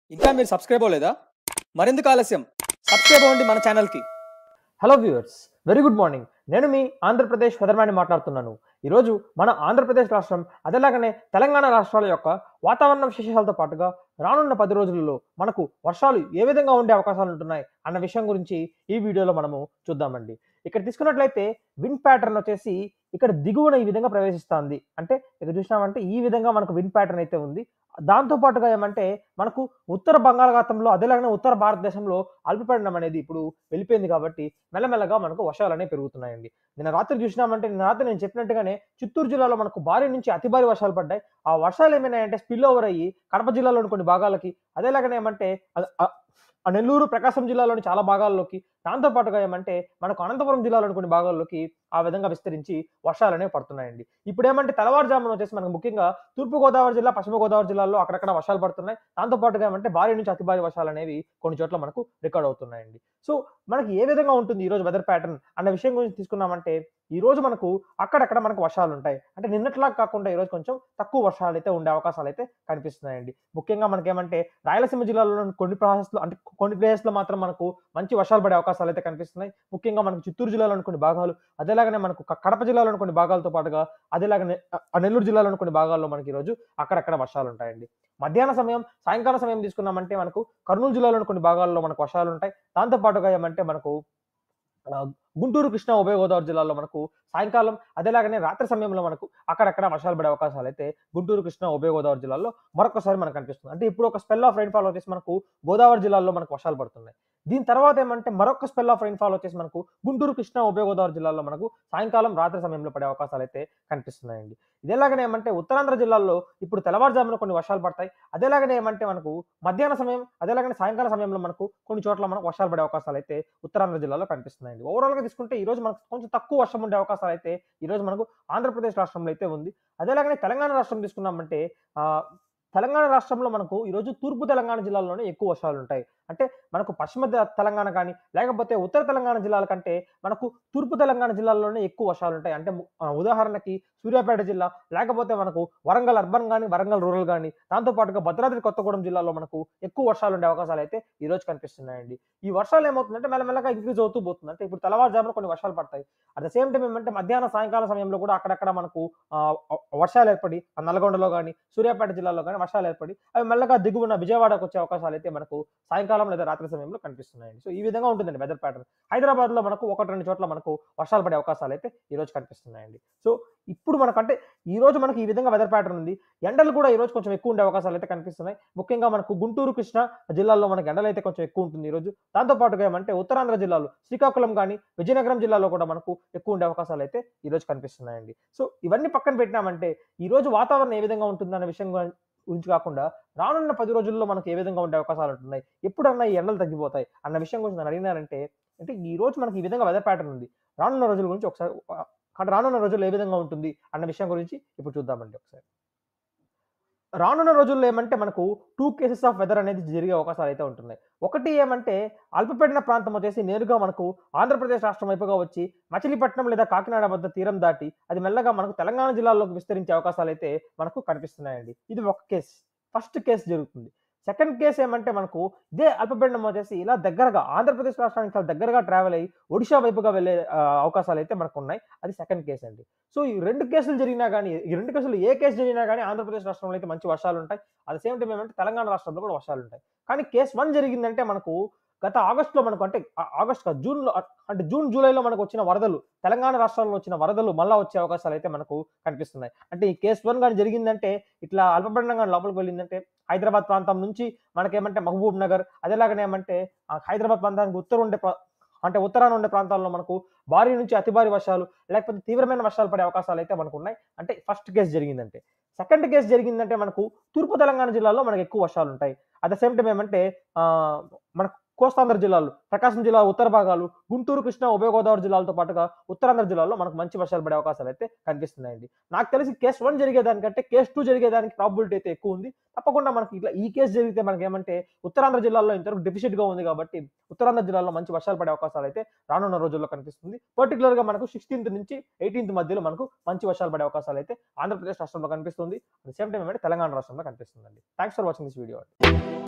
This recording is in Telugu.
ఇంకా మీరు సబ్స్క్రైబ్ అవ్వలేదా మరెందుకు ఆలస్యం సబ్స్క్రైబ్ అవ్వండి మన ఛానల్కి hello viewers very good morning నేను మీ ఆంధ్రప్రదేశ్ వెదర్మ్యాన్ మాట్లాడుతున్నాను ఈరోజు మన ఆంధ్రప్రదేశ్ రాష్ట్రం అదేలాగానే తెలంగాణ రాష్ట్రాల యొక్క వాతావరణ విశేషాలతో పాటుగా రానున్న పది రోజులలో మనకు వర్షాలు ఏ విధంగా ఉండే అవకాశాలు ఉంటున్నాయి అన్న విషయం గురించి ఈ వీడియోలో మనము చూద్దామండి ఇక్కడ తీసుకున్నట్లయితే విండ్ ప్యాటర్న్ వచ్చేసి ఇక్కడ దిగువన ఈ విధంగా ప్రవేశిస్తుంది అంటే ఇక్కడ చూసినామంటే ఈ విధంగా మనకు విండ్ ప్యాటర్న్ అయితే ఉంది దాంతో పాటుగా ఏమంటే మనకు ఉత్తర బంగాళాఖాతంలో అదేలాగానే ఉత్తర భారతదేశంలో అల్పపీడనం అనేది ఇప్పుడు వెళ్ళిపోయింది కాబట్టి మెల్లమెల్లగా మనకు వర్షాలు అనేవి పెరుగుతున్నాయండి నిన్న రాత్రి చూసినామంటే నిన్న రాత్రి నేను చెప్పినట్టుగానే చిత్తూరు జిల్లాలో మనకు భారీ నుంచి అతి భారీ వర్షాలు పడ్డాయి ఆ వర్షాలు ఏమైనాయంటే స్పిల్ ఓవర్ అయ్యి కడప జిల్లాలోని కొన్ని భాగాలకి అదేలాగానే ఏమంటే అ- అ- ఆ నెల్లూరు ప్రకాశం జిల్లాలోని చాలా భాగాల్లోకి దాంతో పాటుగా ఏమంటే మనకు అనంతపురం జిల్లాలోని కొన్ని భాగాల్లోకి ఆ విధంగా విస్తరించి వర్షాలు అనేవి పడుతున్నాయండి ఇప్పుడు ఏమంటే తెల్లవారుజామున వచ్చేసి మనకు ముఖ్యంగా తూర్పు గోదావరి జిల్లా పశ్చిమ గోదావరి జిల్లాలో అక్కడక్కడ వర్షాలు పడుతున్నాయి దాంతో పాటుగా ఏమంటే భారీ నుంచి అతి భారీ వర్షాలు అనేవి కొన్ని చోట్ల మనకు రికార్డ్ అవుతున్నాయండి సో మనకి ఏ విధంగా ఉంటుంది ఈ రోజు వెదర్ ప్యాటర్న్ అన్న విషయం గురించి తీసుకున్నామంటే ఈ రోజు మనకు అక్కడక్కడ మనకు వర్షాలు ఉంటాయి అంటే నిన్నట్లా కాకుండా ఈ రోజు కొంచెం తక్కువ వర్షాలు అయితే ఉండే అవకాశాలు అయితే కనిపిస్తున్నాయండి ముఖ్యంగా మనకేమంటే రాయలసీమ జిల్లాలో కొన్ని ప్రాసెస్లో అంటే కొన్ని ప్లేసెస్లో మాత్రం మనకు మంచి వర్షాలు పడే అవకాశాలు అయితే కనిపిస్తున్నాయి ముఖ్యంగా మనకు చిత్తూరు జిల్లాలోని కొన్ని భాగాలు అదేలాగానే మనకు క- కడప జిల్లాలోని కొన్ని భాగాలతో పాటుగా అదేలాగానే అ- ఆ నెల్లూరు జిల్లాలోని కొన్ని భాగాల్లో మనకి ఈరోజు అక్కడక్కడ వర్షాలు ఉంటాయండి మధ్యాహ్న సమయం సాయంకాల సమయం తీసుకున్నామంటే మనకు కర్నూలు జిల్లాలోని కొన్ని భాగాల్లో మనకు వర్షాలు ఉంటాయి దాంతో పాటుగా ఏమంటే మనకు ఆ, గుంటూరు కృష్ణా ఉభయ గోదావరి జిల్లాలో మనకు సాయంకాలం అదేలాగానే రాత్రి సమయంలో మనకు అక్కడక్కడ వర్షాలు పడే అవకాశాలు అయితే గుంటూరు కృష్ణా ఉభయ గోదావరి జిల్లాలో మరొకసారి మనకు కనిపిస్తుంది అంటే ఇప్పుడు ఒక స్పెల్ ఆఫ్ రైన్ఫాల్ వచ్చేసి మనకు గోదావరి జిల్లాలో మనకు వర్షాలు పడుతున్నాయి దీని తర్వాత ఏమంటే మరొక స్పెల్ ఆఫ్ రైన్ఫాల్ వచ్చేసి మనకు గుంటూరు కృష్ణా ఉభయ గోదావరి జిల్లాలో మనకు సాయంకాలం రాత్రి సమయంలో పడే అవకాశాలు అయితే కనిపిస్తున్నాయండి ఇదేలాగానే ఏమంటే ఉత్తరాంధ్ర జిల్లాల్లో ఇప్పుడు తెల్లవారుజామున కొన్ని వర్షాలు పడతాయి అదేలాగానే ఏమంటే మనకు మధ్యాహ్న సమయం అదేలాగానే సాయంకాల సమయంలో మనకు కొన్ని చోట్ల మనకు వర్షాలు పడే అవకాశాలు అయితే ఉత్తరాంధ్ర జిల్లాలో కనిపిస్తున్నాయండి ఓవరాల్ గా తీసుకుంటే ఈ రోజు మనకు కొంచెం తక్కువ వర్షం ఉండే అవకాశాలు అయితే ఈ రోజు మనకు ఆంధ్రప్రదేశ్ రాష్ట్రంలో అయితే ఉంది అదేలాగానే తెలంగాణ రాష్ట్రం తీసుకున్నామంటే ఆ తెలంగాణ రాష్ట్రంలో మనకు ఈరోజు తూర్పు తెలంగాణ జిల్లాల్లోనే ఎక్కువ వర్షాలు ఉంటాయి అంటే మనకు పశ్చిమ తె- తెలంగాణ కానీ లేకపోతే ఉత్తర తెలంగాణ జిల్లాల కంటే మనకు తూర్పు తెలంగాణ జిల్లాల్లోనే ఎక్కువ వర్షాలు ఉంటాయి అంటే ము- ఆ, ఉదాహరణకి సూర్యాపేట జిల్లా లేకపోతే మనకు వరంగల్ అర్బన్ కానీ వరంగల్ రూరల్ కానీ దాంతో పాటుగా భద్రాద్రి కొత్తగూడెం జిల్లాలో మనకు ఎక్కువ వర్షాలు ఉండే అవకాశాలు అయితే ఈ రోజు కనిపిస్తున్నాయండి ఈ వర్షాలు ఏమవుతుందంటే మెల్లమెల్లగా ఇంక్రీజ్ అవుతూ పోతుంది అంటే ఇప్పుడు తెల్లవారుజామున కొన్ని వర్షాలు పడతాయి అట్ ద సేమ్ టైం ఏమంటే మధ్యాహ్నం సాయంకాల సమయంలో కూడా అక్కడక్కడ మనకు ఆ, వర్షాలు ఏర్పడి ఆ నల్గొండలో కానీ సూర్యాపేట జిల్లాలో కానీ వర్షాలు ఏర్పడి అవి మెల్లగా దిగువన విజయవాడకు వచ్చే అవకాశాలు అయితే మనకు సాయంకాలం లేదా రాత్రి సమయంలో కనిపిస్తున్నాయండి సో ఈ విధంగా ఉంటుందండి వెదర్ ప్యాటర్న్ హైదరాబాద్ లో మనకు ఒకటి రెండు చోట్ల మనకు వర్షాలు పడే అవకాశాలు అయితే ఈ రోజు కనిపిస్తున్నాయండి సో ఇప్పుడు మనకంటే ఈ రోజు మనకి ఈ విధంగా వెదర్ ప్యాటర్న్ ఉంది ఎండలు కూడా ఈ రోజు కొంచెం ఎక్కువ ఉండే అవకాశాలు అయితే కనిపిస్తున్నాయి ముఖ్యంగా మనకు గుంటూరు కృష్ణ జిల్లాల్లో మనకి ఎండలు అయితే కొంచెం ఎక్కువ ఉంటుంది ఈ రోజు దాంతో పాటుగా ఏమంటే ఉత్తరాంధ్ర జిల్లాలో శ్రీకాకుళం కానీ విజయనగరం జిల్లాలో కూడా మనకు ఎక్కువ ఉండే అవకాశాలు అయితే ఈ రోజు కనిపిస్తున్నాయండి సో ఇవన్నీ పక్కన పెట్టినామంటే ఈ రోజు వాతావరణం ఏ విధంగా ఉంటుందన్న విషయం గురి- గురించి కాకుండా రానున్న పది రోజుల్లో మనకు ఏ విధంగా ఉండే అవకాశాలు ఉంటున్నాయి ఎప్పుడన్నా ఈ ఎండలు తగ్గిపోతాయి అన్న విషయం గురించి నన్ను అడిగినారంటే అంటే ఈ రోజు మనకి ఈ విధంగా వెదర్ ప్యాటర్న్ ఉంది రానున్న రోజుల గురించి ఒకసారి ఆ, అంటే రానున్న రోజుల్లో ఏ విధంగా ఉంటుంది అన్న విషయం గురించి ఇప్పుడు చూద్దామండి ఒకసారి రానున్న రోజుల్లో ఏమంటే మనకు టూ కేసెస్ ఆఫ్ వెదర్ అనేది జరిగే అవకాశాలు అయితే ఉంటున్నాయి ఒకటి ఏమంటే అల్పపీడన ప్రాంతం వచ్చేసి నేరుగా మనకు ఆంధ్రప్రదేశ్ రాష్ట్రం వైపుగా వచ్చి మచిలీపట్నం లేదా కాకినాడ వద్ద తీరం దాటి అది మెల్లగా మనకు తెలంగాణ జిల్లాలోకి విస్తరించే అవకాశాలు అయితే మనకు కనిపిస్తున్నాయండి ఇది ఒక కేసు ఫస్ట్ కేసు జరుగుతుంది సెకండ్ కేసు ఏమంటే మనకు ఇదే అల్పపీడనం వచ్చేసి ఇలా దగ్గరగా ఆంధ్రప్రదేశ్ రాష్ట్రానికి చాలా దగ్గరగా ట్రావెల్ అయ్యి ఒడిషా వైపుగా వెళ్ళే ఆ, అవకాశాలు అయితే మనకు ఉన్నాయి అది సెకండ్ కేసు అండి సో ఈ రెండు కేసులు జరిగినా కానీ ఈ రెండు కేసులు ఏ కేసు జరిగినా కానీ ఆంధ్రప్రదేశ్ రాష్ట్రంలో అయితే మంచి వర్షాలు ఉంటాయి అట్ సేమ్ టైం ఏమంటే తెలంగాణ రాష్ట్రంలో కూడా వర్షాలు ఉంటాయి కానీ కేసు వన్ జరిగిందంటే మనకు గత ఆగస్టులో మనకు అంటే ఆ- ఆగస్ట్ కాదు జూన్లో అంటే జూన్ జూలైలో మనకు వచ్చిన వరదలు తెలంగాణ రాష్ట్రంలో వచ్చిన వరదలు మళ్ళా వచ్చే అవకాశాలు అయితే మనకు కనిపిస్తున్నాయి అంటే ఈ కేసు వన్ కానీ జరిగిందంటే ఇట్లా అల్పపీడనం కానీ లోపలికి వెళ్ళిందంటే హైదరాబాద్ ప్రాంతం నుంచి మనకేమంటే మహబూబ్ నగర్ అదేలాగానే ఏమంటే ఆ హైదరాబాద్ ప్రాంతానికి ఉత్తరం ఉండే ప్రా- అంటే ఉత్తరాన ఉండే ప్రాంతాల్లో మనకు భారీ నుంచి అతి భారీ వర్షాలు లేకపోతే తీవ్రమైన వర్షాలు పడే అవకాశాలు అయితే మనకు ఉన్నాయి అంటే ఫస్ట్ కేసు జరిగిందంటే సెకండ్ కేసు జరిగిందంటే మనకు తూర్పు తెలంగాణ జిల్లాలో మనకు ఎక్కువ వర్షాలు ఉంటాయి అట్ ద సేమ్ టైం ఏమంటే ఆ, మనకు కోస్తాంధ్ర జిల్లాలు ప్రకాశం జిల్లా ఉత్తర భాగాలు గుంటూరు కృష్ణా ఉభయ గోదావరి జిల్లాలతో పాటుగా ఉత్తరాంధ్ర జిల్లాలో మనకు మంచి వర్షాలు పడే అవకాశాలు అయితే కనిపిస్తున్నాయండి నాకు తెలిసి కేసు వన్ జరిగేదానికంటే కేసు టూ జరిగేదానికి ప్రాబిలిటీ అయితే ఎక్కువ ఉంది తప్పకుండా మనకి ఇట్లా ఈ కేసు జరిగితే మనకి ఏమంటే ఉత్తరాంధ్ర జిల్లాలో ఇంతవరకు డెఫిసిట్ గా ఉంది కాబట్టి ఉత్తరాంధ్ర జిల్లాలో మంచి వర్షాలు పడే అవకాశాలు అయితే రానున్న రోజుల్లో కనిపిస్తుంది పర్టికులర్ గా మనకు సిక్స్టీన్త్ నుంచి ఎయిటీన్త్ మధ్యలో మనకు మంచి వర్షాలు పడే అవకాశాలు అయితే ఆంధ్రప్రదేశ్ రాష్ట్రంలో కనిపిస్తుంది అట్ సేమ్ టైం ఏమంటే తెలంగాణ రాష్ట్రంలో కనిపిస్తుందండి thanks for watching this video